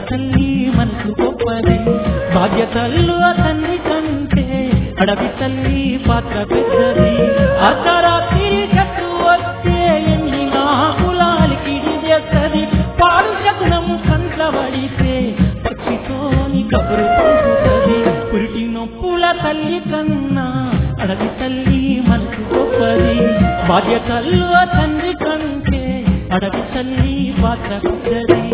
తల్లి మనసు గొప్పది బాధ్యతల్లో తండ్రి కంటే అడవి తల్లి పాత్ర పెద్దది అర్ధరాత్రి కట్టు వస్తే ఎన్ని కులాలకి చేస్తుంది పాడు శకునం కంట్ల పడితే పక్షితోని కబురు పంపుతుంది పురిటి నొప్పుల తల్లి కన్నా అడవి తల్లి మనసు గొప్పది బాధ్యతల్లో తండ్రి కంటే అడవి తల్లి పాత్ర పెద్దది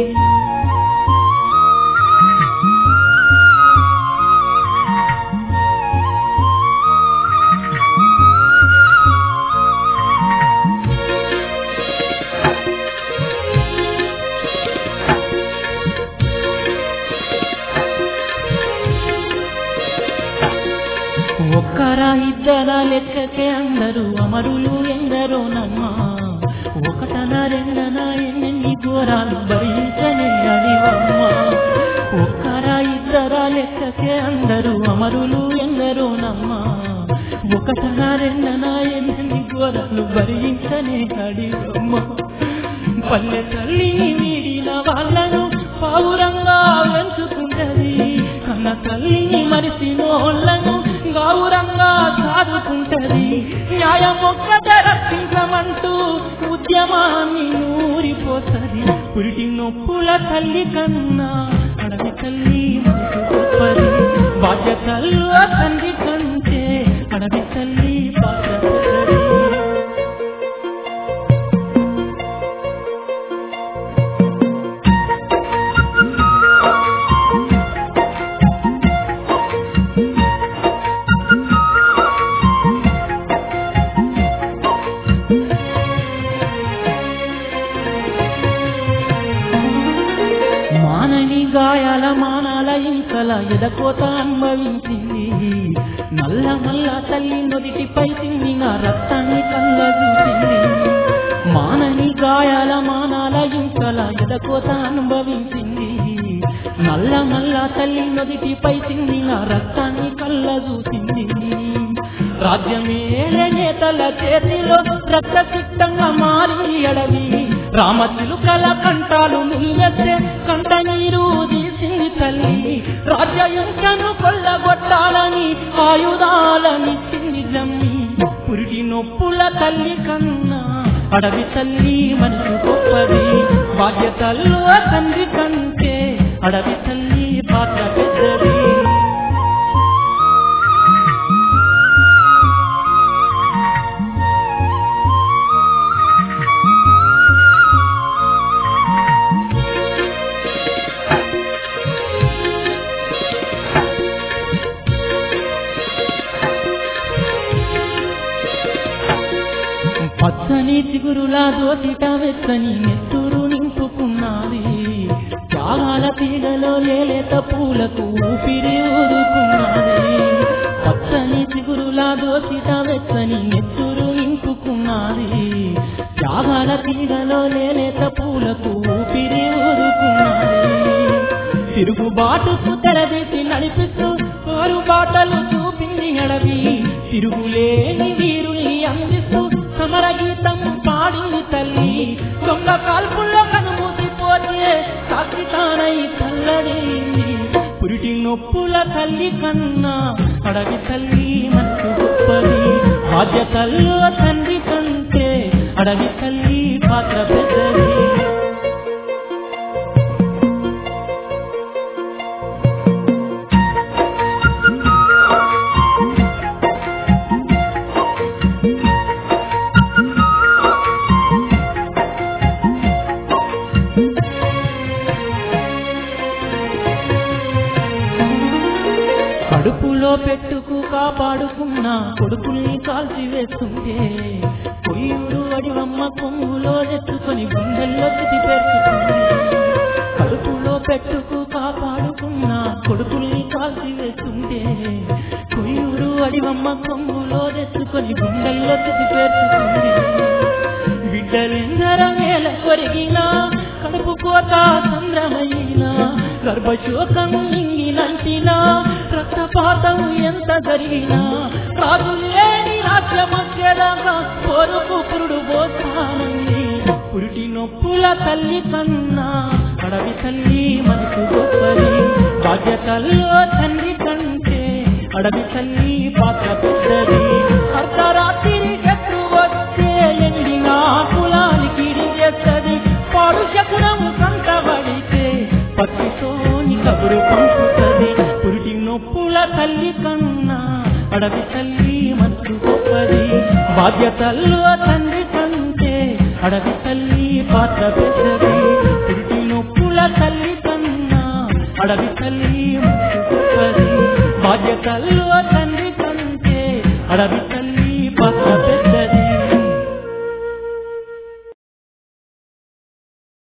ఒక్కరా ఇద్దరా లెక్కకే అందరూ అమరులు ఎందరో నమ్మా ఒకటన రెండన ఎన్నెన్ని ఘోరాలు భరించని అడివమ్మ ఒక్కరా ఇద్దరా లెక్కకే అందరూ అమరులు ఎందరో నమ్మా ఒకటన రెండన ఎన్నెన్ని ఘోరాలు భరించని అడివమ్మ పల్లె తల్లిని వీడిన వాళ్ళను పౌరంగా వెంచుకుంటది కన్న తల్లిని మరిసినోళ్లను గౌరంగా సాదుకుంటది న్యాయం ఒక్కట రక్షించమంటూ ఉద్యమాన్ని నూరిపోతది పురిటి నొప్పుల తల్లి కన్నా అడవి తల్లి మనసు గొప్పది బాధ్యతల్లో తండ్రి కంటే అడవి తల్లి పాత్ర పెద్దది. మానని గాయాల మానాల ఇంకల ఎదకోత అనుభవించింది నల్ల మల్ల తల్లి నొదిటిపై తిమ్మిన రక్తాన్ని కళ్ళ చూసింది మానని గాయాల మానాల ఇంకల ఎదకోత అనుభవించింది నల్ల మల్ల తల్లి నొదిటిపై తిమ్మిన రక్తాన్ని కళ్ళ చూసింది రాజ్యమేలే నేతల చేతిలో రక్త సిద్ధంగా మారి అడవి రామ చిలుకల కంటాలు నిలెత్తే కంట నీరు తీసింది తల్లి రాజ్యయుంకను కొల్లగొట్టాలని ఆయుధాలనిచ్చింది జమ్మి పురిటి నొప్పుల తల్లి కన్నా అడవి తల్లి మనసు గొప్పది బాధ్యతల్లో తండ్రి కంటే అడవి తల్లి పాత్ర పెద్దది పచ్చని చిగురులా దోసిట వెచ్చని నెత్తురు నింపుకున్నది త్యాగాల తీగలో లేలేత పూలకు ఊపిరి ఊదుకున్నది పచ్చని చిగురులా దోసిట వెచ్చని నెత్తురు నింపుకున్నది త్యాగాల తీగలో లేలేత పూలకు ఊపిరి ఊదుకున్నది తిరుగుబాటుకు తెరదీసి నడిపిస్తూ కోరు బాటలు చూపింది అడవి తిరుగులేని వీరుని అందిస్తూ సమర గీతం పాడింది తల్లి దొంగ కాల్పుల్లో కనుమూసిపోతే సాక్షి తానై తల్లడింది పురిటి నొప్పుల తల్లి కన్నా అడవి తల్లి మనసు గొప్పది బాధ్యతల్లో తండ్రి కంటే అడవి తల్లి పాత్ర పెద్దది కడుపులో పెట్టుకు కాపాడుకున్న కొడుకుల్ని కాల్చి వేస్తుంటే పొయ్యూరు అడివమ్మ కొమ్ములో ఎత్తుకొని గుండెల్లో చితి పెట్టుకుంది కడుపులో పెట్టుకు కాపాడుకున్న కొడుకుల్ని కాల్చి వేస్తుంటే పొయ్యూరు అడివమ్మ కొమ్ములో ఎత్తుకొని గుండెల్లో చితి పెట్టుకుంది బిడ్డలెందర నేల కొరిగినా కడుపు కోత సంద్రమైనా గర్భశోకం ఇంగినంటినా రక్తపాతం ఎంత జరిగినా రాజు లేని రాజ్య మధ్యదాకా పొరుగు పురుడు పోతానంది పురిటి నొప్పుల తల్లి కన్నా అడవి తల్లి మనసు గొప్పది బాధ్యతల్లో తండ్రి కంటే అడవి తల్లి పాత్ర పెద్దది అర్ధరాత్రి శత్రు వస్తే ఎండిన కులానికి చేస్తుంది పాడు శకునం కంటబడితే పత్తితోని కబురు పంపుతుంది పురిటి నొప్పుల తల్లి కన్నా అడవి తల్లి మనసు గొప్పది బాధ్యతల్లో తండ్రి కంటే అడవి తల్లి పాత్ర పెద్దది పురిటి నొప్పుల తల్లి కన్నా అడవి తల్లి మనసు గొప్పది బాధ్యతల్లో తండ్రి కంటే అడవి తల్లి